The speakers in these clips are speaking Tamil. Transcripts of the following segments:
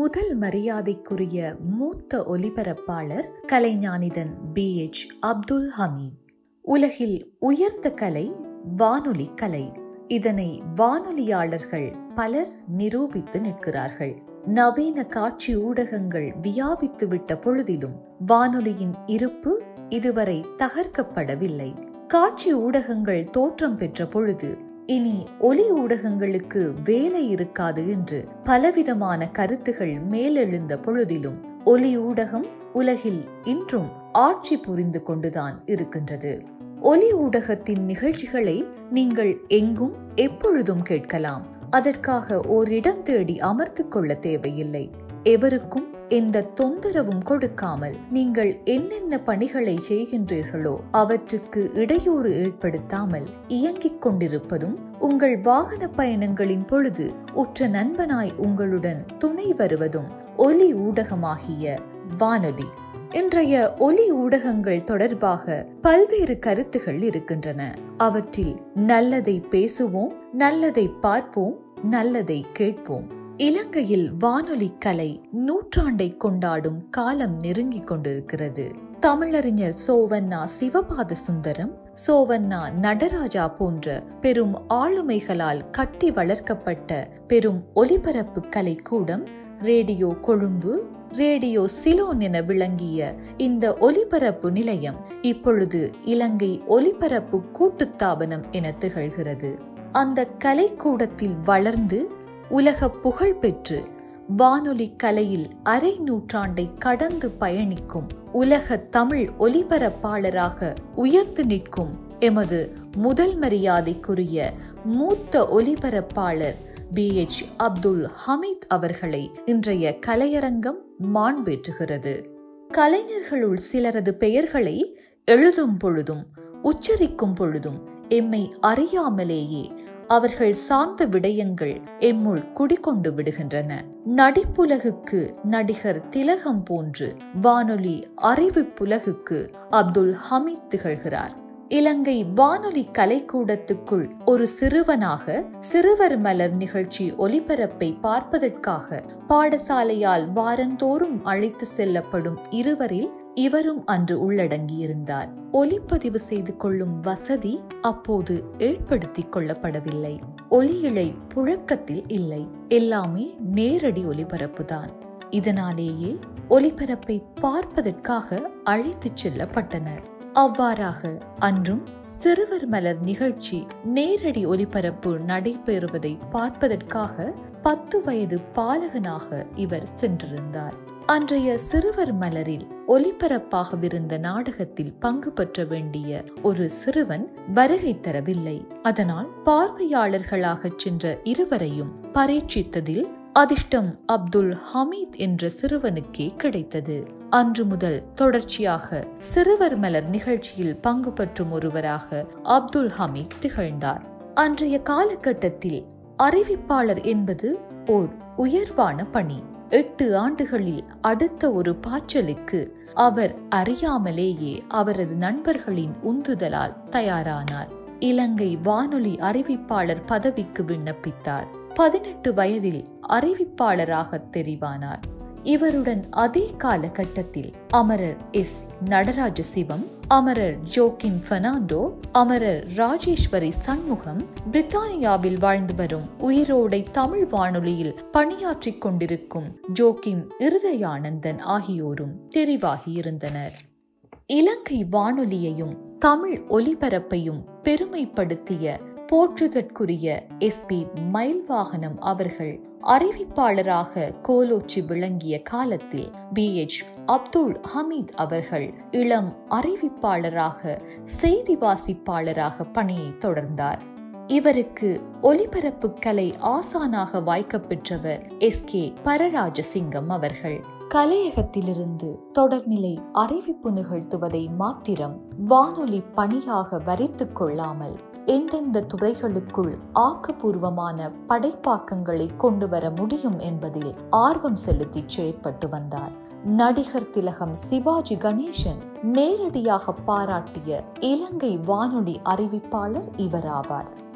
முதல் மரியாதைக்குரிய மூத்த ஒலிபரப்பாளர் கலைஞானிதன் பி எச் அப்துல் ஹமீத் உலகில் உயர்ந்த கலை வானொலி கலை இதனை வானொலியாளர்கள் பலர் நிரூபித்து நிற்கிறார்கள் நவீன காட்சி ஊடகங்கள் வியாபித்து விட்ட பொழுதிலும் வானொலியின் இருப்பு இதுவரை தகர்க்கப்படவில்லை காட்சி ஊடகங்கள் தோற்றம் பெற்ற பொழுது இனி ஒலி ஊடகங்களுக்கு வேலை இருக்காது என்று பலவிதமான கருத்துகள் மேலெழுந்த பொழுதிலும் ஒலி ஊடகம் உலகில் இன்றும் ஆட்சி புரிந்து கொண்டுதான் இருக்கின்றது ஒலி ஊடகத்தின் நிகழ்ச்சிகளை நீங்கள் எங்கும் எப்பொழுதும் கேட்கலாம் அதற்காக ஓரிடம் தேடி அமர்த்து கொள்ள தேவையில்லை எவருக்கும் எந்த தொந்தரவும் கொடுக்காமல் நீங்கள் என்னென்ன பணிகளை செய்கின்றீர்களோ அவற்றுக்கு இடையூறு ஏற்படுத்தாமல் இயங்கிக் கொண்டிருப்பதும் உங்கள் வாகன பயணங்களின் பொழுது உற்ற நண்பனாய் உங்களுடன் துணை வருவதும் ஒலி ஊடகமாகிய வானொலி இன்றைய ஒலி ஊடகங்கள் தொடர்பாக பல்வேறு கருத்துகள் இருக்கின்றன அவற்றில் நல்லதை பேசுவோம் நல்லதை பார்ப்போம் நல்லதை கேட்போம் இலங்கையில் வானொலி கலை நூற்றாண்டை கொண்டாடும் காலம் நெருங்கிக் கொண்டிருக்கிறது தமிழறிஞர் சோவண்ணா சிவபாத சுந்தரம் சோவண்ணா நடராஜா போன்ற பெரும் ஆளுமைகளால் கட்டி வளர்க்கப்பட்ட பெரும் ஒலிபரப்பு கலை கூடம் ரேடியோ கொழும்பு ரேடியோ சிலோன் என விளங்கிய இந்த ஒலிபரப்பு நிலையம் இப்பொழுது இலங்கை ஒலிபரப்பு கூட்டுத்தாபனம் என திகழ்கிறது அந்த கலைக்கூடத்தில் வளர்ந்து உலக புகழ் பெற்று வானொலி கலையில் அரை நூற்றாண்டை கடந்து பயணிக்கும் உலக தமிழ் ஒலிபரப்பாளராக உயர்த்து நிற்கும் எமது முதல் மரியாதைக்குரிய மூத்த ஒலிபரப்பாளர் பி எச் அப்துல் ஹமீத் அவர்களை இன்றைய கலையரங்கம் மாண்பேற்றுகிறது கலைஞர்களுள் சிலரது பெயர்களை எழுதும் பொழுதும் உச்சரிக்கும் பொழுதும் எம்மை அறியாமலேயே அவர்கள் சார்ந்த விடயங்கள் எம்முள் குடிகொண்டு விடுகின்றன நடிப்புலகுக்கு நடிகர் திலகம் போன்று வானொலி அறிவிப்புலகுக்கு அப்துல் ஹமீத் திகழ்கிறார் இலங்கை வானொலி கலைக்கூடத்துக்குள் ஒரு சிறுவனாக சிறுவர் மலர் நிகழ்ச்சி ஒலிபரப்பை பார்ப்பதற்காக பாடசாலையால் வாரந்தோறும் அழைத்து செல்லப்படும் இருவரில் இவரும் அன்று உள்ளடங்கியிருந்தார் ஒலிப்பதிவு செய்து கொள்ளும் வசதி அப்போது ஏற்படுத்திக் கொள்ளப்படவில்லை ஒலியிழை புழக்கத்தில் இல்லை எல்லாமே நேரடி ஒலிபரப்புதான் இதனாலேயே ஒலிபரப்பை பார்ப்பதற்காக அழைத்துச் செல்லப்பட்டனர் அவ்வாறாக அன்றும் சிறுவர் மலர் நிகழ்ச்சி நேரடி ஒலிபரப்பு நடைபெறுவதை பார்ப்பதற்காக பத்து வயது பாலகனாக இவர் சென்றிருந்தார் அன்றைய சிறுவர் மலரில் ஒலிபரப்பாகவிருந்த நாடகத்தில் பங்கு பெற்ற வேண்டிய ஒரு சிறுவன் வருகை தரவில்லை அதனால் பார்வையாளர்களாக சென்ற இருவரையும் பரீட்சித்ததில் அதிர்ஷ்டம் அப்துல் ஹமீத் என்ற சிறுவனுக்கே கிடைத்தது அன்று முதல் தொடர்ச்சியாக சிறுவர் மலர் நிகழ்ச்சியில் பங்கு பற்றும் ஒருவராக அப்துல் ஹமீத் திகழ்ந்தார் அன்றைய காலகட்டத்தில் அறிவிப்பாளர் என்பது ஓர் உயர்வான பணி எட்டு ஆண்டுகளில் அடுத்த ஒரு பாய்ச்சலுக்கு அவர் அறியாமலேயே அவரது நண்பர்களின் உந்துதலால் தயாரானார் இலங்கை வானொலி அறிவிப்பாளர் பதவிக்கு விண்ணப்பித்தார் பதினெட்டு வயதில் அறிவிப்பாளராக தெரிவானார் இவருடன் அதே காலகட்டத்தில் அமரர் எஸ் நடராஜ சிவம் அமரர் ஜோக்கிம் பெர்னாண்டோ அமரர் ராஜேஸ்வரி சண்முகம் பிரித்தானியாவில் வாழ்ந்து வரும் உயிரோடை தமிழ் வானொலியில் பணியாற்றிக் கொண்டிருக்கும் ஜோக்கிம் இருதயானந்தன் ஆகியோரும் தெரிவாகியிருந்தனர் இலங்கை வானொலியையும் தமிழ் ஒலிபரப்பையும் பெருமைப்படுத்திய போற்றுதற்குரிய எஸ் பி மயில்வாகனம் அவர்கள் அறிவிப்பாளராக கோலோச்சி விளங்கிய காலத்தில் பி எச் அப்துல் ஹமீத் அவர்கள் இளம் அறிவிப்பாளராக செய்தி வாசிப்பாளராக பணியை தொடர்ந்தார் இவருக்கு ஒலிபரப்பு கலை ஆசானாக வாய்க்கப்பெற்றவர் எஸ் கே பரராஜசிங்கம் அவர்கள் கலையகத்திலிருந்து தொடர்நிலை அறிவிப்பு நிகழ்த்துவதை மாத்திரம் வானொலி பணியாக வரைத்துக் கொள்ளாமல் எந்தெந்த துறைகளுக்குள் ஆக்கப்பூர்வமான படைப்பாக்கங்களை கொண்டு வர முடியும் என்பதில் ஆர்வம் செலுத்தி செயற்பட்டு வந்தார் நடிகர் திலகம் சிவாஜி கணேசன் நேரடியாக பாராட்டிய இலங்கை வானொலி அறிவிப்பாளர் இவராவார்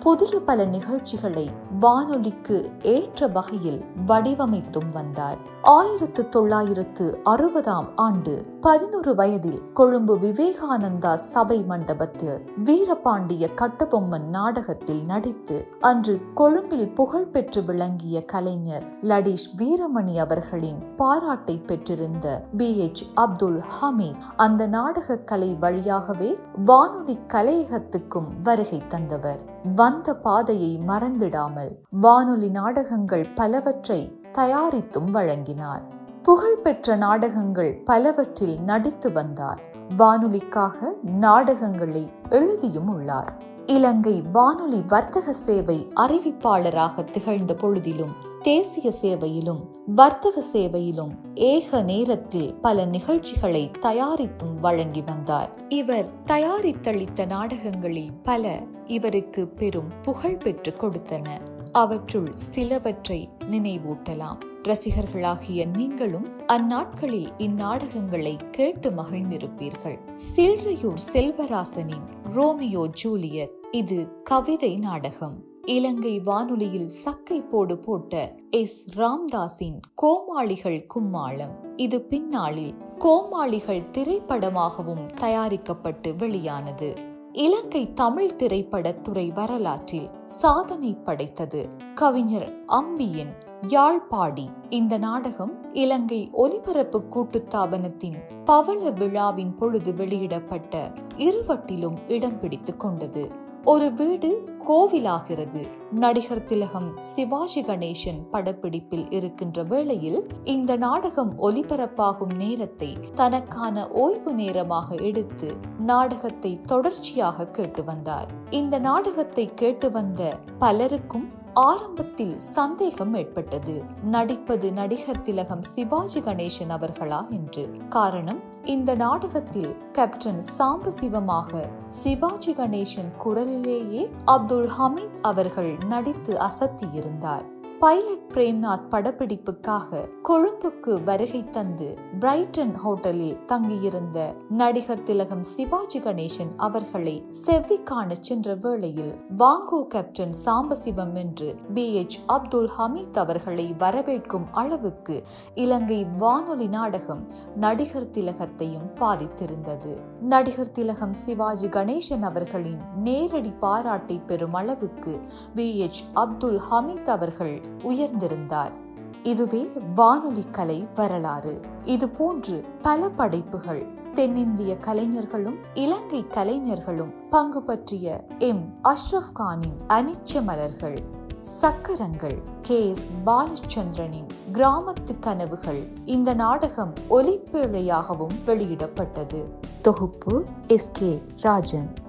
புதிய பல நிகழ்ச்சிகளை வானொலிக்கு ஏற்ற வகையில் வடிவமைத்தும் வந்தார் ஆயிரத்து தொள்ளாயிரத்து அறுபதாம் ஆண்டு பதினொரு வயதில் கொழும்பு விவேகானந்தா சபை மண்டபத்தில் வீரபாண்டிய கட்டபொம்மன் நாடகத்தில் நடித்து அன்று கொழும்பில் புகழ்பெற்று விளங்கிய கலைஞர் லடிஷ் வீரமணி அவர்களின் பாராட்டை பெற்றிருந்த பி எச் அப்துல் ஹமீத் அந்த நாடக கலை வழியாகவே வானொலி கலையகத்துக்கும் வருகை தந்தவர் வந்த பாதையை மறந்திடாமல் வானொலி நாடகங்கள் பலவற்றை தயாரித்தும் வழங்கினார் புகழ்பெற்ற நாடகங்கள் பலவற்றில் நடித்து வந்தார் வானொலிக்காக நாடகங்களை எழுதியும் உள்ளார் இலங்கை வானொலி வர்த்தக சேவை அறிவிப்பாளராக திகழ்ந்த பொழுதிலும் தேசிய சேவையிலும் வர்த்தக சேவையிலும் ஏக நேரத்தில் பல நிகழ்ச்சிகளை தயாரித்தும் வழங்கி வந்தார் இவர் தயாரித்தளித்த நாடகங்களில் பல இவருக்கு பெரும் புகழ் பெற்று கொடுத்தன அவற்றுள் சிலவற்றை நினைவூட்டலாம் ரசிகர்களாகிய நீங்களும் அந்நாட்களில் இந்நாடகங்களை கேட்டு மகிழ்ந்திருப்பீர்கள் சில்றையூர் செல்வராசனின் ரோமியோ ஜூலியட் இது கவிதை நாடகம் இலங்கை வானொலியில் சக்கை போடு போட்ட எஸ் ராம்தாஸின் கோமாளிகள் கும்மாளம் இது பின்னாளில் கோமாளிகள் திரைப்படமாகவும் தயாரிக்கப்பட்டு வெளியானது இலங்கை தமிழ் திரைப்படத்துறை வரலாற்றில் சாதனை படைத்தது கவிஞர் அம்பியின் யாழ்ப்பாடி இந்த நாடகம் இலங்கை ஒலிபரப்பு கூட்டுத்தாபனத்தின் பவள விழாவின் பொழுது வெளியிடப்பட்ட இருவட்டிலும் இடம் பிடித்துக் கொண்டது ஒரு வீடு கோவிலாகிறது நடிகர் திலகம் சிவாஜி கணேசன் படப்பிடிப்பில் இருக்கின்ற வேளையில் இந்த நாடகம் ஒலிபரப்பாகும் நேரத்தை தனக்கான ஓய்வு நேரமாக எடுத்து நாடகத்தை தொடர்ச்சியாக கேட்டு வந்தார் இந்த நாடகத்தை கேட்டு வந்த பலருக்கும் ஆரம்பத்தில் சந்தேகம் ஏற்பட்டது நடிப்பது நடிகர் திலகம் சிவாஜி கணேசன் அவர்களா என்று காரணம் இந்த நாடகத்தில் கேப்டன் சாம்பசிவமாக சிவாஜி கணேசன் குரலிலேயே அப்துல் ஹமீத் அவர்கள் நடித்து அசத்தியிருந்தார் பைலட் பிரேம்நாத் படப்பிடிப்புக்காக கொழும்புக்கு வருகை தந்து பிரைட்டன் ஹோட்டலில் தங்கியிருந்த நடிகர் திலகம் சிவாஜி கணேசன் அவர்களை செவ்வி காண சென்ற வேளையில் வாங்கோ கேப்டன் சாம்பசிவம் என்று பி எச் அப்துல் ஹமீத் அவர்களை வரவேற்கும் அளவுக்கு இலங்கை வானொலி நாடகம் நடிகர் திலகத்தையும் பாதித்திருந்தது நடிகர் திலகம் சிவாஜி கணேசன் அவர்களின் நேரடி பாராட்டை பெறும் அளவுக்கு பி எச் அப்துல் ஹமீத் அவர்கள் உயர்ந்திருந்தார் இதுவே வானொலி கலை வரலாறு இது போன்று பல படைப்புகள் தென்னிந்திய கலைஞர்களும் இலங்கை கலைஞர்களும் பங்கு பற்றிய எம் அஷ்ரப் கானின் அனிச்ச மலர்கள் சக்கரங்கள் கே எஸ் பாலச்சந்திரனின் கிராமத்து கனவுகள் இந்த நாடகம் ஒலிப்பேழையாகவும் வெளியிடப்பட்டது தொகுப்பு எஸ் கே ராஜன்